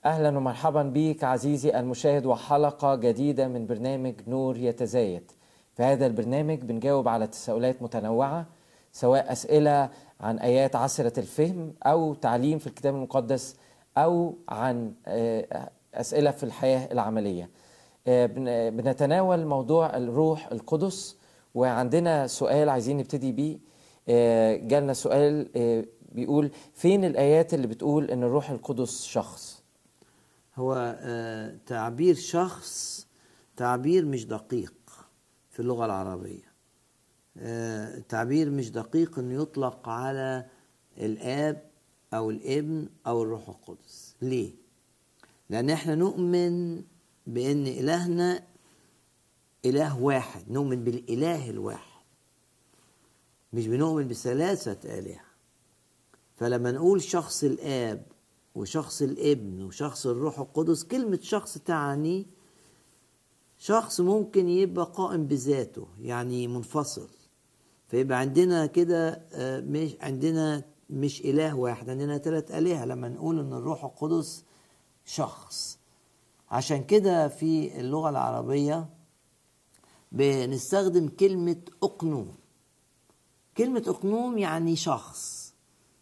أهلا ومرحبا بك عزيزي المشاهد وحلقة جديدة من برنامج نور يتزايد في هذا البرنامج بنجاوب على تساؤلات متنوعة سواء أسئلة عن آيات عسرة الفهم أو تعليم في الكتاب المقدس أو عن آه، أسئلة في الحياة العملية آه، بن- بنتناول موضوع الروح القدس وعندنا سؤال عايزين نبتدي بيه آه، جالنا سؤال آه، بيقول فين الآيات اللي بتقول إن الروح القدس شخص هو آه، تعبير شخص تعبير مش دقيق في اللغة العربية آه، تعبير مش دقيق انه يطلق على الاب او الابن او الروح القدس ليه لان احنا نؤمن بان الهنا اله واحد نؤمن بالاله الواحد مش بنؤمن بثلاثة آلهة فلما نقول شخص الآب وشخص الابن وشخص الروح القدس كلمة شخص تعني شخص ممكن يبقى قائم بذاته يعني منفصل فيبقى عندنا كده آه، مش عندنا مش إله واحد عندنا ثلاث آلهة لما نقول إن الروح القدس شخص عشان كده في اللغة العربية بنستخدم كلمة أقنوم كلمة أقنوم يعني شخص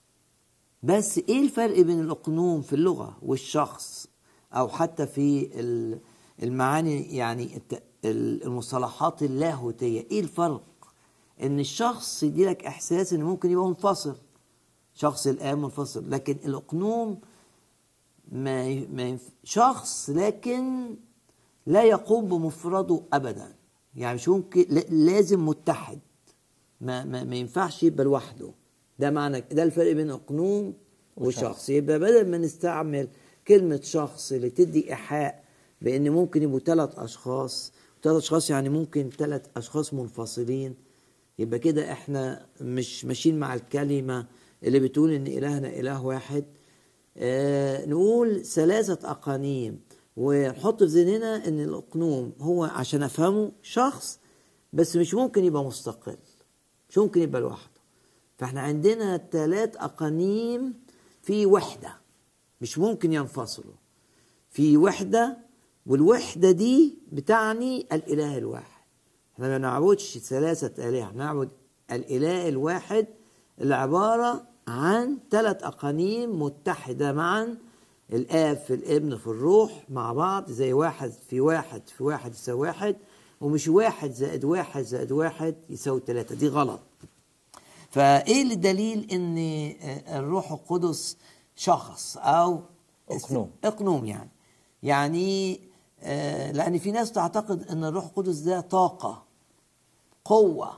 بس ايه الفرق بين الاقنوم في اللغه والشخص او حتى في ال- المعاني يعني الت- ال- المصطلحات اللاهوتيه ايه الفرق ان الشخص يديلك احساس انه ممكن يبقى منفصل شخص الان منفصل لكن الاقنوم ما ي- ما ينف- شخص لكن لا يقوم بمفرده ابدا يعني مش ممكن لا- لازم متحد ما, ما, ما ينفعش يبقى لوحده ده معنى ده الفرق بين اقنوم وشخص يبقى بدل ما نستعمل كلمة شخص اللي تدي إيحاء بأن ممكن يبقوا ثلاث أشخاص ثلاث أشخاص يعني ممكن ثلاث أشخاص منفصلين يبقى كده احنا مش ماشيين مع الكلمة اللي بتقول إن إلهنا إله واحد آه نقول ثلاثة أقانيم ونحط في ذهننا إن الأقنوم هو عشان أفهمه شخص بس مش ممكن يبقى مستقل مش ممكن يبقى لوحده فاحنا عندنا ثلاث أقانيم في وحدة مش ممكن ينفصلوا في وحدة والوحدة دي بتعني الإله الواحد احنا ما نعبدش ثلاثة آلهة نعبد الإله الواحد اللي عبارة عن ثلاث أقانيم متحدة معا الآب في الابن في الروح مع بعض زي واحد في واحد في واحد يساوي واحد ومش واحد زائد واحد زائد واحد يساوي ثلاثة دي غلط فايه الدليل ان الروح القدس شخص او أقنوم. اقنوم يعني يعني آه، لان في ناس تعتقد ان الروح القدس ده طاقه قوه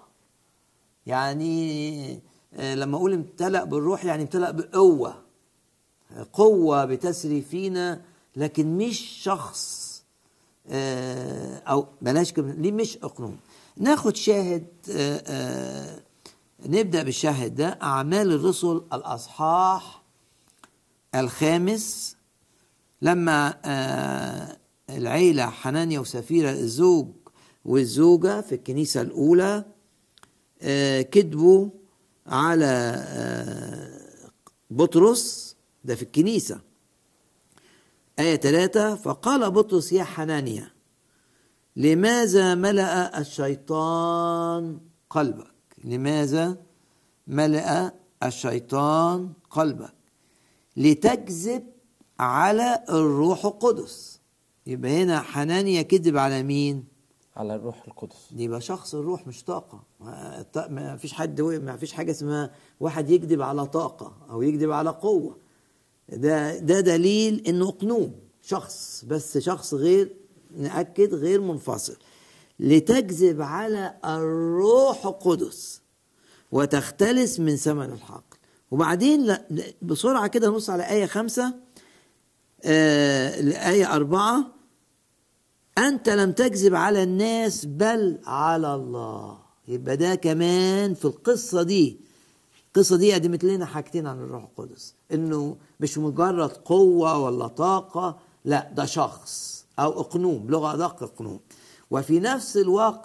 يعني آه، لما اقول امتلأ بالروح يعني امتلأ بقوه قوه بتسري فينا لكن مش شخص آه، او بلاش كلمة- ليه مش اقنوم ناخد شاهد آه، آه، نبدا بالشاهد ده اعمال الرسل الاصحاح الخامس لما آه، العيله حنانيا وسفيره الزوج والزوجه في الكنيسه الاولى آه، كذبوا على آه، بطرس ده في الكنيسه آية ثلاثة فقال بطرس يا حنانيا لماذا ملأ الشيطان قلبك لماذا ملأ الشيطان قلبك لتكذب على الروح القدس يبقى هنا حنانيا كذب على مين على الروح القدس دي يبقى شخص الروح مش طاقة ما الط- ما فيش حد ما فيش حاجة اسمها واحد يكذب على طاقة أو يكذب على قوة ده ده دليل إنه أقنوم شخص بس شخص غير نأكد غير منفصل لتكذب على الروح القدس وتختلس من ثمن الحقل وبعدين لا- لا- بسرعة كده نبص على آية خمسة آه الآية أربعة أنت لم تكذب على الناس بل على الله يبقى ده كمان في القصة دي القصة دي قدمت لنا حاجتين عن الروح القدس إنه مش مجرد قوة ولا طاقة لا ده شخص أو أقنوم لغة أدق أقنوم وفي نفس الوقت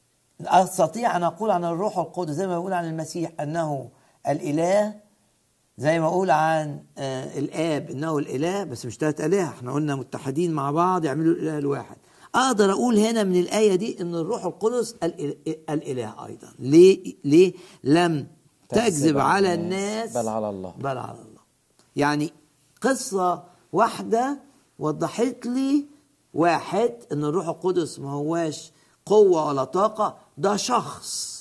أستطيع أن أقول عن الروح القدس زي ما بقول عن المسيح أنه الإله زي ما اقول عن آه الاب انه الاله بس مش ثلاث الهه احنا قلنا متحدين مع بعض يعملوا الاله الواحد اقدر اقول هنا من الايه دي ان الروح القدس الإله, الاله ايضا ليه ليه لم تكذب على الناس بل على الله بل على الله يعني قصه واحده وضحت لي واحد ان الروح القدس ما هواش قوه ولا طاقه ده شخص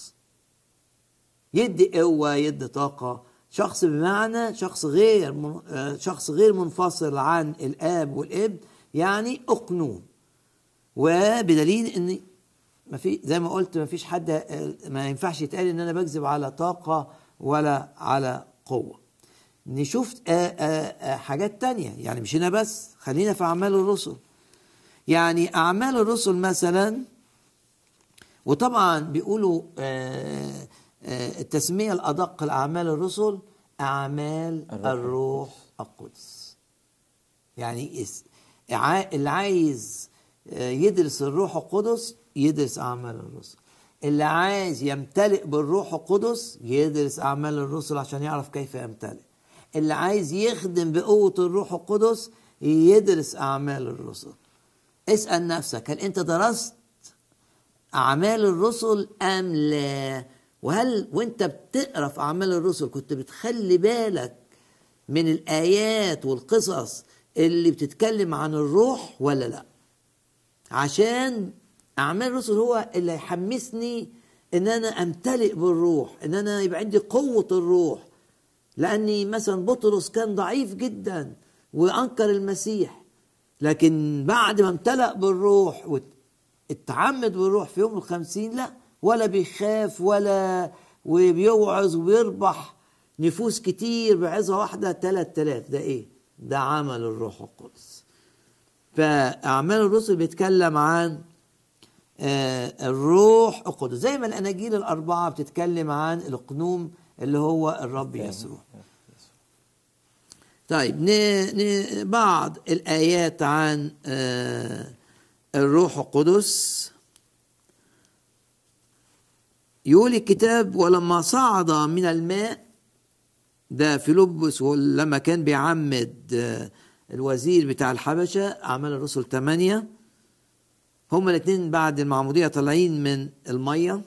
يدي قوه يدي طاقه شخص بمعنى شخص غير من- آه، شخص غير منفصل عن الاب والابن يعني اقنوم وبدليل ان ما في زي ما قلت ما فيش حد آه، ما ينفعش يتقال ان انا بكذب على طاقه ولا على قوه نشوف آه، آه، آه، حاجات تانية يعني مش هنا بس خلينا في اعمال الرسل يعني اعمال الرسل مثلا وطبعا بيقولوا آه، آه، التسميه الادق لاعمال الرسل اعمال الروح الروح القدس يعني اس- عا- اللي عايز آه، يدرس الروح القدس يدرس اعمال الرسل اللي عايز يمتلئ بالروح القدس يدرس اعمال الرسل عشان يعرف كيف يمتلئ اللي عايز يخدم بقوه الروح القدس يدرس اعمال الرسل اسال نفسك هل انت درست أعمال الرسل أم لا وهل وانت بتقرا في أعمال الرسل كنت بتخلي بالك من الآيات والقصص اللي بتتكلم عن الروح ولا لا عشان أعمال الرسل هو اللي يحمسني إن أنا أمتلئ بالروح إن أنا يبقى عندي قوة الروح لأني مثلا بطرس كان ضعيف جدا وأنكر المسيح لكن بعد ما امتلأ بالروح واتعمد بالروح في يوم الخمسين لا ولا بيخاف ولا وبيوعظ وبيربح نفوس كتير بعظة واحدة تلات تلاف ده ايه ده عمل الروح القدس فأعمال الرسل بيتكلم عن آه، الروح القدس زي ما الأناجيل الأربعة بتتكلم عن القنوم اللي هو الرب يسوع طيب ن... ن... بعض الآيات عن آه، الروح القدس يقول الكتاب ولما صعد من الماء ده فيلبس لما كان بيعمد آه، الوزير بتاع الحبشة أعمال الرسل ثمانية هما الاثنين بعد المعمودية طالعين من المية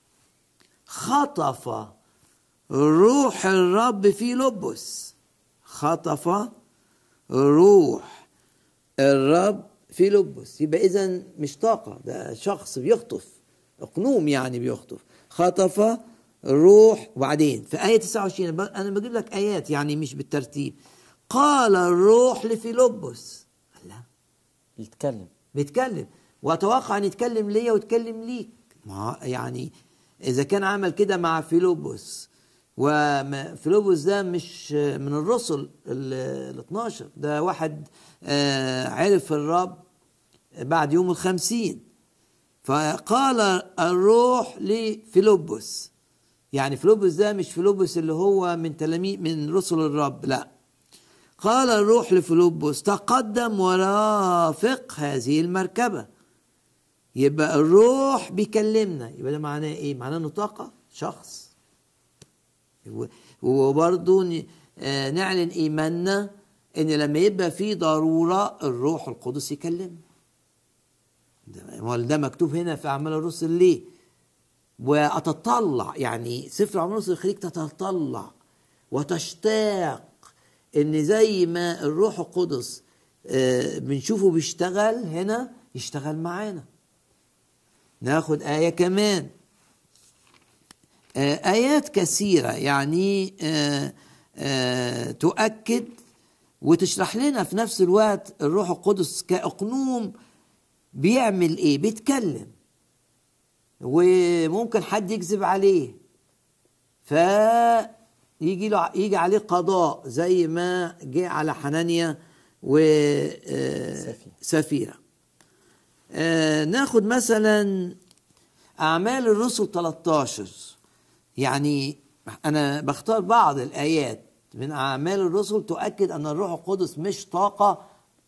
خطف روح الرب في لبس خطف روح الرب في لبس يبقى اذا مش طاقة ده شخص بيخطف اقنوم يعني بيخطف خطف روح وبعدين في آية 29 أنا بجيب لك آيات يعني مش بالترتيب قال الروح لفيلبس لا يتكلم بيتكلم واتوقع ان يتكلم ليا ويتكلم ليك ما يعني اذا كان عمل كده مع فيلبس وفيلبس ده مش من الرسل ال 12 ده واحد آه، عرف الرب بعد يوم الخمسين فقال الروح لفيلبس يعني فيلبس ده مش فيلبس اللي هو من تلاميذ من رسل الرب لا قال الروح لفيلبس تقدم ورافق هذه المركبة يبقى الروح بيكلمنا يبقى ده معناه ايه معناه انه طاقة شخص و- وبرضه ن- آه، نعلن ايماننا ان لما يبقى في ضرورة الروح القدس يكلمنا ده هو ده مكتوب هنا في اعمال الرسل ليه واتطلع يعني سفر اعمال الرسل يخليك تتطلع وتشتاق ان زي ما الروح القدس آه، بنشوفه بيشتغل هنا يشتغل معانا ناخد آية كمان آه، آيات كثيرة يعني آه، آه، تؤكد وتشرح لنا في نفس الوقت الروح القدس كأقنوم بيعمل ايه بيتكلم وممكن حد يكذب عليه فيجي له يجي عليه قضاء زي ما جه على حنانيا وسفيرة آه ناخد مثلا أعمال الرسل 13 يعني أنا بختار بعض الآيات من أعمال الرسل تؤكد أن الروح القدس مش طاقة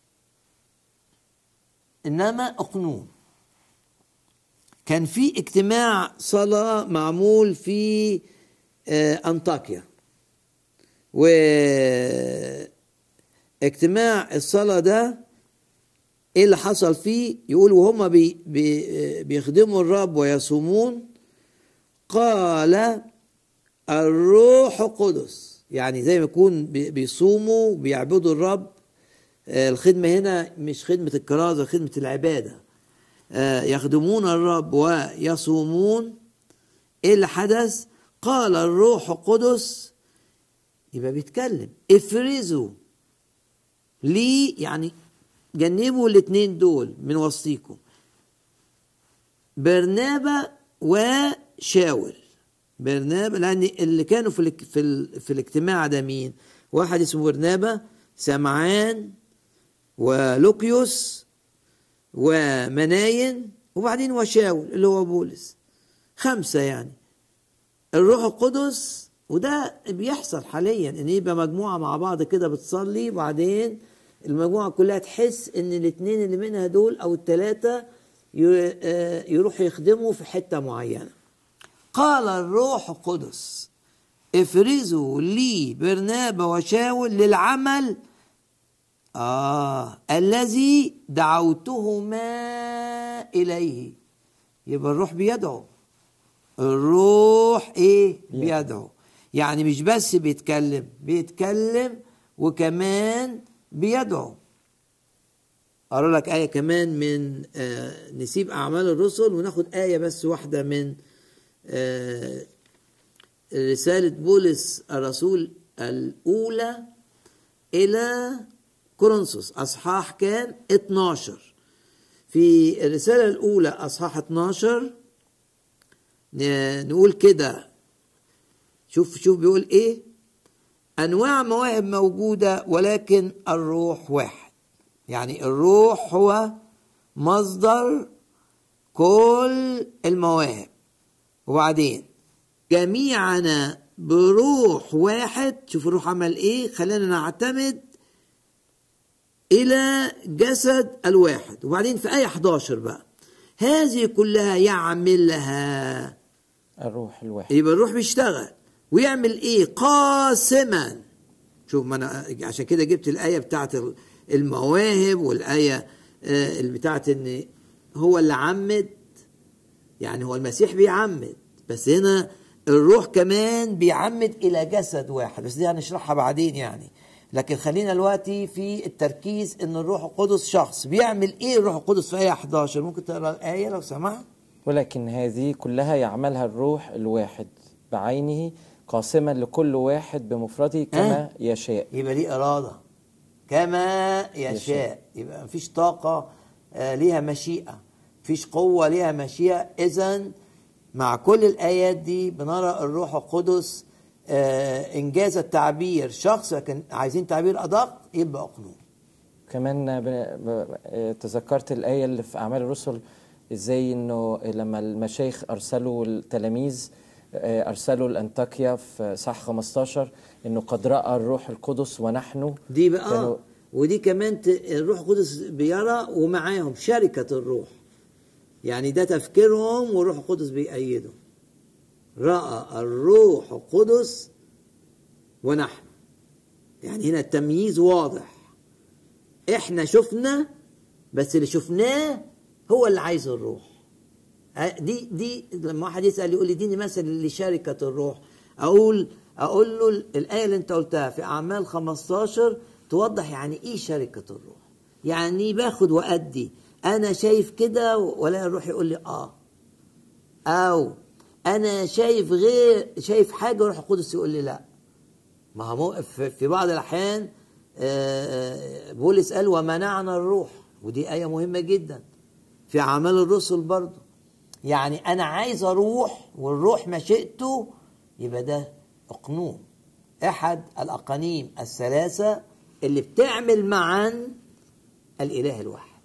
إنما أقنوم كان في اجتماع صلاة معمول في آه، أنطاكيا واجتماع الصلاة ده ايه اللي حصل فيه يقول وهم بي بي بيخدموا الرب ويصومون قال الروح القدس يعني زي ما يكون بي- بيصوموا بيعبدوا الرب آه، الخدمة هنا مش خدمة الكرازة خدمة العبادة آه، يخدمون الرب ويصومون ايه اللي حدث قال الروح القدس يبقى بيتكلم افرزوا لي يعني جنبوا الاثنين دول من وسطيكم برنابا وشاول برنابا لان اللي كانوا في الاك- في, ال- في الاجتماع ده مين واحد اسمه برنابا سمعان ولوكيوس ومناين وبعدين وشاول اللي هو بولس خمسة يعني الروح القدس وده بيحصل حاليا ان يبقى مجموعة مع بعض كده بتصلي وبعدين المجموعة كلها تحس ان الاثنين اللي منها دول او الثلاثة يروحوا يخدموا في حتة معينة قال الروح القدس افرزوا لي برنابا وشاول للعمل آه الذي دعوتهما إليه يبقى الروح بيدعو الروح ايه بيدعو يعني مش بس بيتكلم بيتكلم وكمان بيدعو اقرا لك ايه كمان من آه نسيب اعمال الرسل وناخد ايه بس واحده من آه رساله بولس الرسول الاولى الى كورنثوس اصحاح كام 12 في الرساله الاولى اصحاح 12 ن- نقول كده شوف شوف بيقول ايه انواع مواهب موجوده ولكن الروح واحد يعني الروح هو مصدر كل المواهب وبعدين جميعنا بروح واحد شوف الروح عمل ايه خلينا نعتمد الى جسد الواحد وبعدين في ايه 11 بقى هذه كلها يعملها الروح الواحد يبقى الروح بيشتغل ويعمل ايه قاسما شوف ما انا عشان كده جبت الايه بتاعت المواهب والايه آه، اللي بتاعت ان هو اللي عمد يعني هو المسيح بيعمد بس هنا الروح كمان بيعمد الى جسد واحد بس دي هنشرحها بعدين يعني لكن خلينا دلوقتي في التركيز ان الروح القدس شخص بيعمل ايه الروح القدس في ايه 11 ممكن تقرا الايه لو سمحت ولكن هذه كلها يعملها الروح الواحد بعينه قاسما لكل واحد بمفرده كما آه. يشاء يبقى ليه إرادة كما يشاء يشاء. يبقى مفيش طاقة آه، ليها مشيئة مفيش قوة ليها مشيئة إذا مع كل الآيات دي بنرى الروح القدس آه، إنجاز التعبير شخص لكن عايزين تعبير أدق يبقى أقنوم كمان ب- ب- تذكرت الآية اللي في أعمال الرسل إزاي إنه لما المشايخ أرسلوا التلاميذ آه، أرسلوا لأنطاكيا في صح 15 إنه قد رأى الروح القدس ونحن دي بقى كانوا- آه ودي كمان ت- الروح القدس بيرى ومعاهم شركة الروح يعني ده تفكيرهم والروح القدس بيأيده رأى الروح القدس ونحن يعني هنا التمييز واضح احنا شفنا بس اللي شفناه هو اللي عايز الروح ها، دي دي لما واحد يسال يقول لي اديني مثل لشركه الروح اقول اقول له الايه اللي انت قلتها في اعمال 15 توضح يعني ايه شركه الروح يعني باخد وادي انا شايف كده ولا الروح يقول لي اه او انا شايف غير شايف حاجه وروح القدس يقول لي لا ما هو مو- في في بعض الاحيان آه، آه، بولس قال ومنعنا الروح ودي ايه مهمه جدا في اعمال الرسل برضه يعني انا عايز اروح والروح مشيئته يبقى ده اقنوم احد الاقانيم الثلاثه اللي بتعمل معا الاله الواحد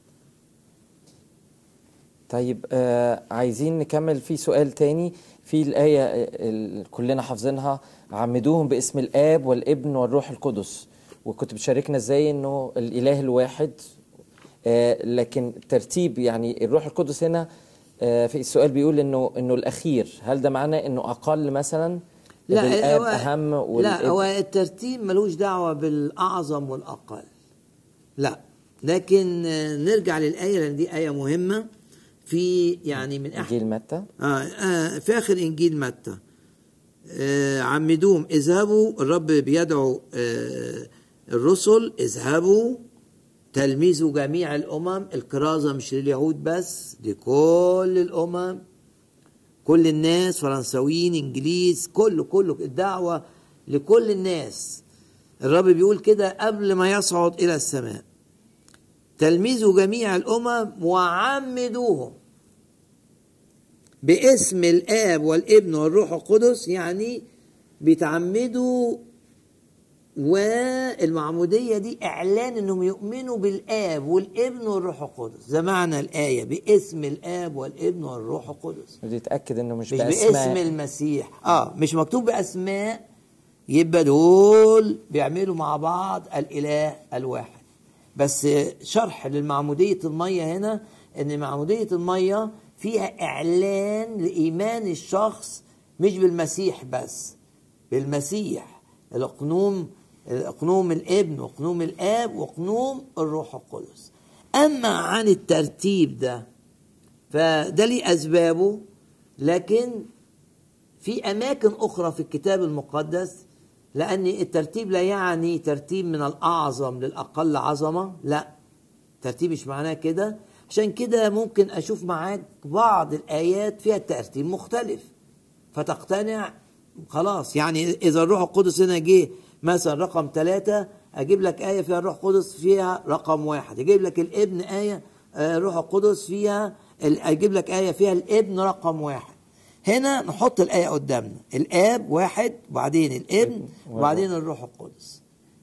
طيب آه عايزين نكمل في سؤال تاني في الآية آه، ال- كلنا حافظينها عمدوهم باسم الآب والابن والروح القدس وكنت بتشاركنا ازاي انه الإله الواحد آه لكن ترتيب يعني الروح القدس هنا آه في السؤال بيقول انه انه الأخير هل ده معناه انه أقل مثلا الاب هو- اهم لا والابن هو الترتيب ملوش دعوة بالأعظم والأقل لا لكن آه، نرجع للآية لأن دي آية مهمة في يعني من أحد انجيل متى آه آه في آخر إنجيل متى آه عمدوهم اذهبوا الرب بيدعو آه الرسل اذهبوا تلميذوا جميع الأمم الكرازة مش لليهود بس لكل الأمم كل الناس فرنساويين انجليز كله كله الدعوه لكل الناس الرب بيقول كده قبل ما يصعد الى السماء تلميذوا جميع الامم وعمدوهم باسم الاب والابن والروح القدس يعني بيتعمدوا والمعمودية دي إعلان إنهم يؤمنوا بالآب والابن والروح القدس ده معنى الآية باسم الآب والابن والروح القدس ودي اتاكد انه مش مش باسماء باسم المسيح اه مش مكتوب باسماء يبقى دول بيعملوا مع بعض الاله الواحد بس شرح للمعموديه الميه هنا ان معموديه الميه فيها اعلان لايمان الشخص مش بالمسيح بس بالمسيح الاقنوم اقنوم الابن واقنوم الاب واقنوم الروح القدس اما عن الترتيب ده فده ليه اسبابه لكن في اماكن اخرى في الكتاب المقدس لان الترتيب لا يعني ترتيب من الاعظم للاقل عظمه لا ترتيب مش معناه كده عشان كده ممكن اشوف معاك بعض الايات فيها ترتيب مختلف فتقتنع خلاص يعني اذا الروح القدس هنا جه مثلا رقم ثلاثة اجيب لك ايه فيها الروح القدس فيها رقم واحد اجيب لك الابن ايه آه، الروح القدس فيها ال- اجيب لك ايه فيها الابن رقم واحد هنا نحط الايه قدامنا الاب واحد وبعدين الابن وبعدين الروح القدس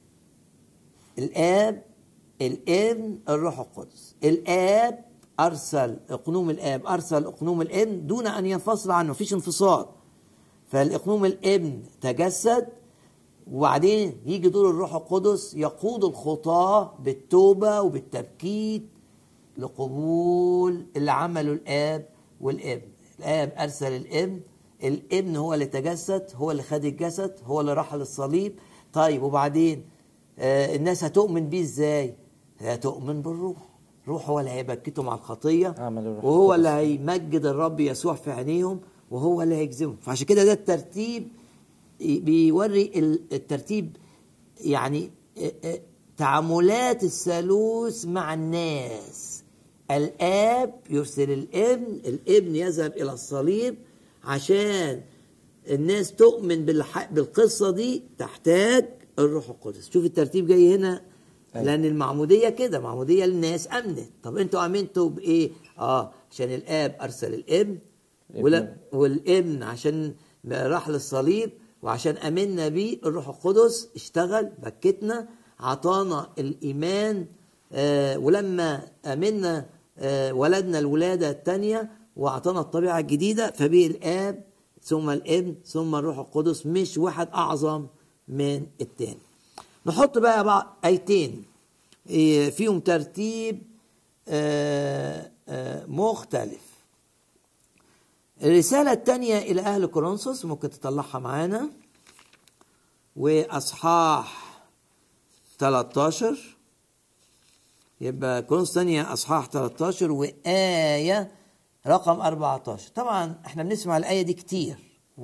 الاب الابن الروح القدس الاب ارسل اقنوم الاب ارسل اقنوم الابن دون ان ينفصل عنه مفيش انفصال فالاقنوم الابن تجسد وبعدين يجي دور الروح القدس يقود الخطاة بالتوبة وبالتبكيت لقبول اللي عمله الآب والابن الآب أرسل الابن الابن هو اللي تجسد هو اللي خد الجسد هو اللي راح للصليب طيب وبعدين آه الناس هتؤمن بيه ازاي هتؤمن بالروح روح هو اللي هيبكتهم على الخطية عمل الروح وهو القدس. اللي هيمجد الرب يسوع في عينيهم وهو اللي هيجزمهم فعشان كده ده الترتيب بيوري الترتيب يعني تعاملات الثالوث مع الناس الاب يرسل الابن الابن يذهب الى الصليب عشان الناس تؤمن بالح- بالقصه دي تحتاج الروح القدس شوف الترتيب جاي هنا أيوة. لان المعموديه كده معموديه للناس امنت طب انتوا امنتوا بايه اه عشان الاب ارسل الابن الابن. ولا والابن عشان راح للصليب وعشان امنا بيه الروح القدس اشتغل بكتنا عطانا الايمان آه ولما امنا آه ولدنا الولاده الثانيه واعطانا الطبيعه الجديده فبيه الاب ثم الابن ثم الروح القدس مش واحد اعظم من الثاني نحط بقى بعض ايتين إيه، فيهم ترتيب آه، آه، مختلف الرسالة الثانية إلى أهل كورنثوس ممكن تطلعها معانا وأصحاح 13 يبقى كورنثوس الثانية أصحاح 13 وآية رقم 14 طبعا احنا بنسمع الآية دي كتير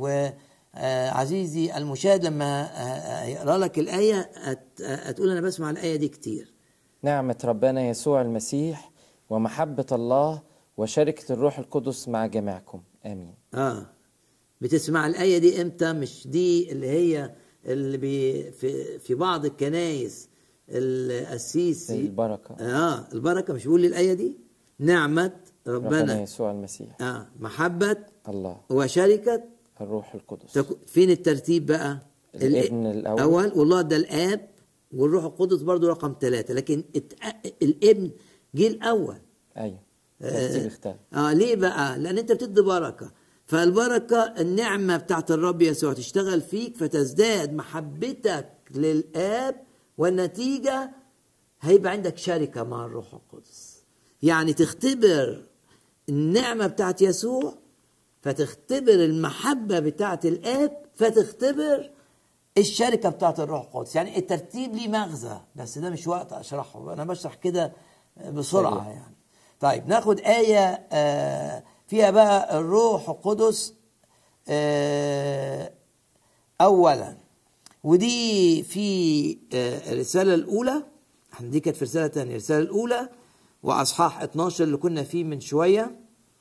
وعزيزي المشاهد لما آه، يقرا لك الآية هت- هتقول أنا بسمع الآية دي كتير نعمة ربنا يسوع المسيح ومحبة الله وشركة الروح القدس مع جميعكم آمين اه بتسمع الآية دي امتى مش دي اللي هي اللي بي في في بعض الكنايس القسيس البركة اه البركة مش بيقول لي الآية دي نعمة ربنا ربنا يسوع المسيح اه محبة الله وشركة الروح القدس تكو- فين الترتيب بقى الابن الأول. أول والله ده الآب والروح القدس برضو رقم ثلاثة لكن الت- الابن جه الأول أيوة ترتيب اختلف اه ليه بقى؟ لان انت بتدي بركه فالبركه النعمه بتاعت الرب يسوع تشتغل فيك فتزداد محبتك للاب والنتيجه هيبقى عندك شركه مع الروح القدس يعني تختبر النعمه بتاعت يسوع فتختبر المحبة بتاعة الآب فتختبر الشركة بتاعة الروح القدس يعني الترتيب ليه مغزى بس ده مش وقت أشرحه أنا بشرح كده بسرعة سريع. يعني طيب ناخد آية آه، فيها بقى الروح القدس آه، أولا ودي في آه، الرسالة الأولى احنا دي كانت في رسالة تانية الرسالة الأولى وأصحاح 12 اللي كنا فيه من شوية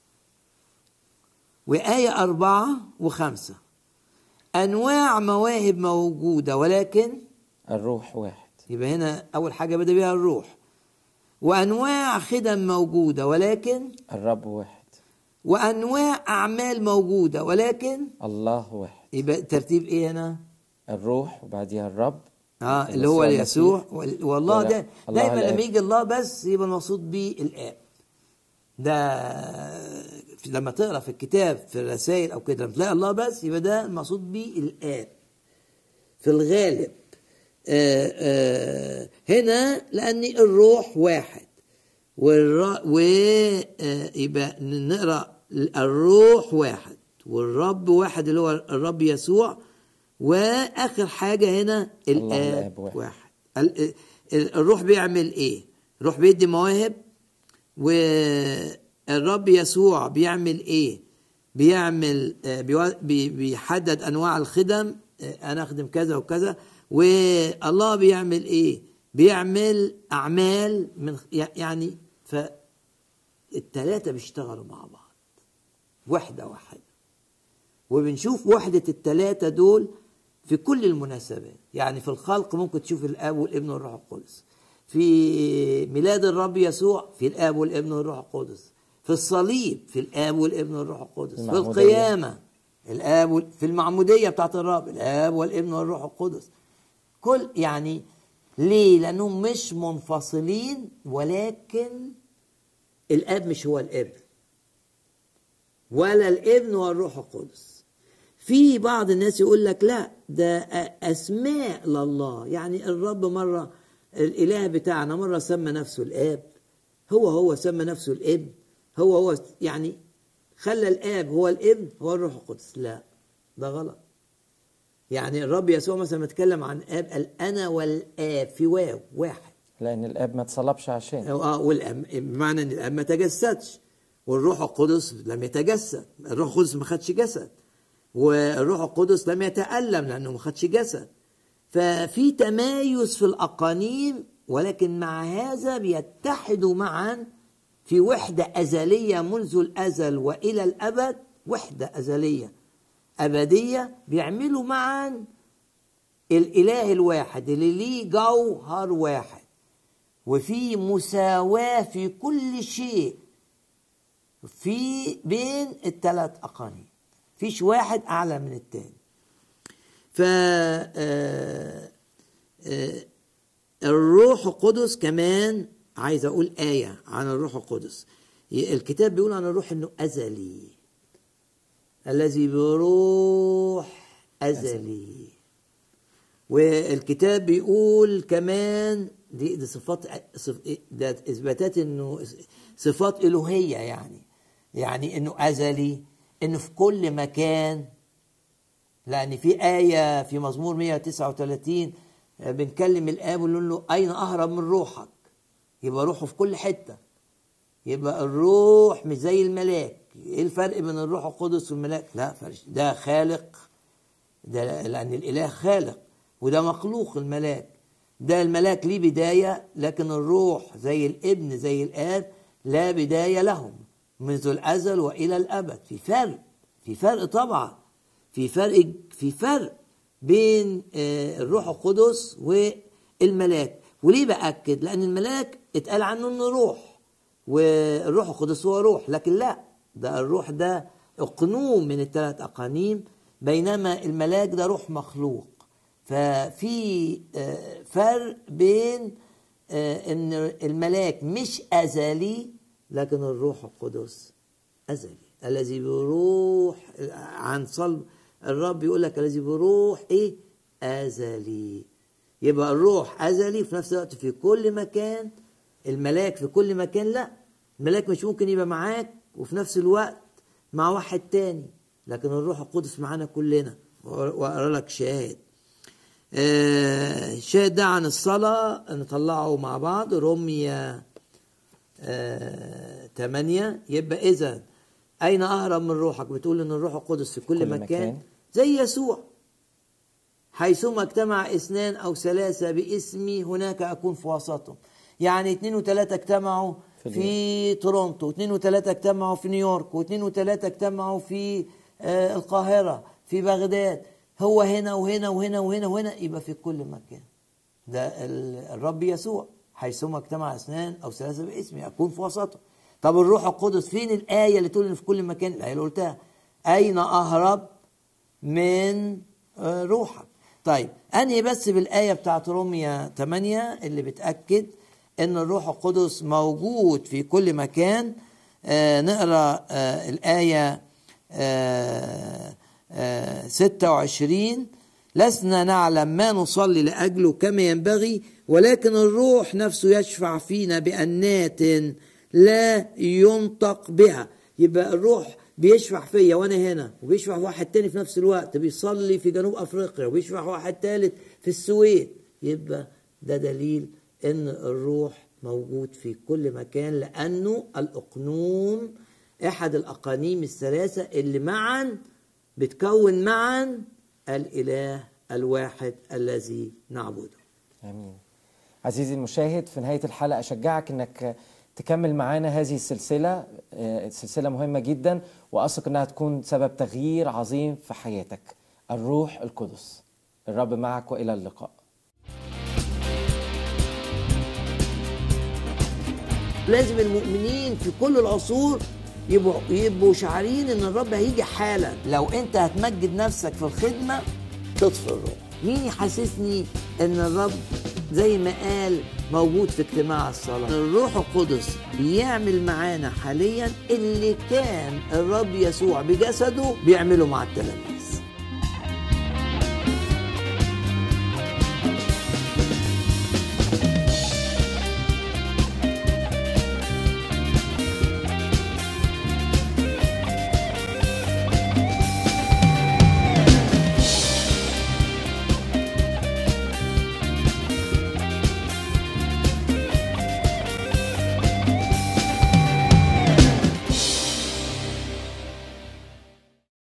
وآية أربعة وخمسة أنواع مواهب موجودة ولكن الروح واحد يبقى هنا أول حاجة بدأ بيها الروح وأنواع خدم موجودة ولكن الرب واحد وأنواع أعمال موجودة ولكن الله واحد يبقى ترتيب إيه هنا؟ الروح وبعديها الرب اه اللي هو يسوع يسوع المسيح. وال- والله ولا- ده الله دايما الآب. لما يجي الله بس يبقى المقصود بيه الاب ده في- لما تقرا في الكتاب في الرسائل او كده لما تلاقي الله بس يبقى ده المقصود بيه الاب في الغالب آه آه هنا لان الروح واحد والر... و آه، يبقى نقرا الروح واحد والرب واحد اللي هو الرب يسوع واخر حاجه هنا الله الاب الآب واحد. واحد ال- ال- الروح بيعمل ايه الروح بيدي مواهب والرب يسوع بيعمل ايه بيعمل آه، بيوا- بي- بيحدد انواع الخدم آه، انا اخدم كذا وكذا والله بيعمل ايه بيعمل اعمال من يعني فالتلاتة بيشتغلوا مع بعض وحده واحده وبنشوف وحدة التلاتة دول في كل المناسبات يعني في الخلق ممكن تشوف الآب والابن والروح القدس في ميلاد الرب يسوع في الآب والابن والروح القدس في الصليب في الآب والابن والروح القدس في المعمودية. القيامة الآب وال- في المعمودية بتاعت الرب الآب والابن والروح القدس كل يعني ليه لأنهم مش منفصلين ولكن الآب مش هو الابن ولا الابن والروح القدس في بعض الناس يقول لك لا ده اسماء لله يعني الرب مره الاله بتاعنا مره سمى نفسه الاب هو هو سمى نفسه الابن هو هو يعني خلى الاب هو الابن هو الروح القدس لا ده غلط يعني الرب يسوع مثلا متكلم عن اب قال انا والاب في واو واحد لأن الآب ما اتصلبش عشان اه والأب بمعنى ان الاب ما تجسدش والروح القدس لم يتجسد الروح القدس ما خدش جسد والروح القدس لم يتألم لأنه ما خدش جسد ففي تمايز في الأقانيم ولكن مع هذا بيتحدوا معا في وحدة أزلية منذ الأزل وإلى الأبد وحدة أزلية أبدية بيعملوا معا الإله الواحد اللي ليه جوهر واحد وفي مساواة في كل شيء في بين الثلاث أقانيم فيش واحد أعلى من التاني ف آه، آه، الروح القدس كمان عايز أقول آية عن الروح القدس الكتاب بيقول عن الروح إنه أزلي الذي بروح أزلي والكتاب بيقول كمان دي, دي صفات صف- ده اثباتات انه صفات الوهيه يعني يعني انه ازلي انه في كل مكان لان في ايه في مزمور 139 بنكلم الاب ونقول له اين اهرب من روحك يبقى روحه في كل حته يبقى الروح مش زي الملاك ايه الفرق بين الروح القدس والملاك لا فرق ده خالق ده لأن الإله خالق وده مخلوق الملاك ده الملاك ليه بداية لكن الروح زي الابن زي الآب لا بداية لهم منذ الأزل وإلى الأبد في فرق في فرق طبعا في فرق في فرق بين آه، الروح القدس والملاك وليه بأكد لأن الملاك اتقال عنه إنه روح والروح القدس هو روح لكن لا ده الروح ده اقنوم من الثلاث اقانيم بينما الملاك ده روح مخلوق ففي آه، فرق بين آه، ان الملاك مش ازلي لكن الروح القدس ازلي الذي بروح عن صلب الرب يقول لك الذي بروح ايه ازلي يبقى الروح ازلي في نفس الوقت في كل مكان الملاك في كل مكان لا الملاك مش ممكن يبقى معاك وفي نفس الوقت مع واحد تاني لكن الروح القدس معانا كلنا واقرا لك شاهد آه، الشاهد ده عن الصلاة نطلعه مع بعض رمية آه، تمانية يبقى إذا أين أهرب من روحك بتقول إن الروح القدس في كل, كل مكان, مكان. زي يسوع حيثما اجتمع اثنان أو ثلاثة باسمي هناك أكون في وسطهم يعني اثنين وثلاثة اجتمعوا في في تورونتو واثنين وثلاثة اجتمعوا في نيويورك واثنين وثلاثة اجتمعوا في آه، القاهرة في بغداد هو هنا وهنا وهنا وهنا وهنا يبقى في كل مكان ده ال- الرب يسوع حيثما اجتمع اثنان او ثلاثه باسمي اكون في وسطهم طب الروح القدس فين الايه اللي تقول ان في كل مكان الايه اللي قلتها اين اهرب من آه، روحك طيب انهي بس بالايه بتاعت روميا 8 اللي بتاكد ان الروح القدس موجود في كل مكان آه نقرا آه الايه آه آه 26 لسنا نعلم ما نصلي لاجله كما ينبغي ولكن الروح نفسه يشفع فينا بانات لا ينطق بها يبقى الروح بيشفع فيا وانا هنا وبيشفع في واحد تاني في نفس الوقت بيصلي في جنوب افريقيا وبيشفع في واحد تالت في السويد يبقى ده دليل ان الروح موجود في كل مكان لانه الاقنوم احد الاقانيم الثلاثه اللي معا بتكون معا الاله الواحد الذي نعبده امين عزيزي المشاهد في نهايه الحلقه اشجعك انك تكمل معانا هذه السلسله آه، سلسله مهمه جدا واثق انها تكون سبب تغيير عظيم في حياتك الروح القدس الرب معك والى اللقاء لازم المؤمنين في كل العصور يبقوا يبقوا شعارين ان الرب هيجي حالا لو انت هتمجد نفسك في الخدمه تطفي الروح مين يحسسني ان الرب زي ما قال موجود في اجتماع الصلاه الروح القدس بيعمل معانا حاليا اللي كان الرب يسوع بجسده بيعمله مع التلاميذ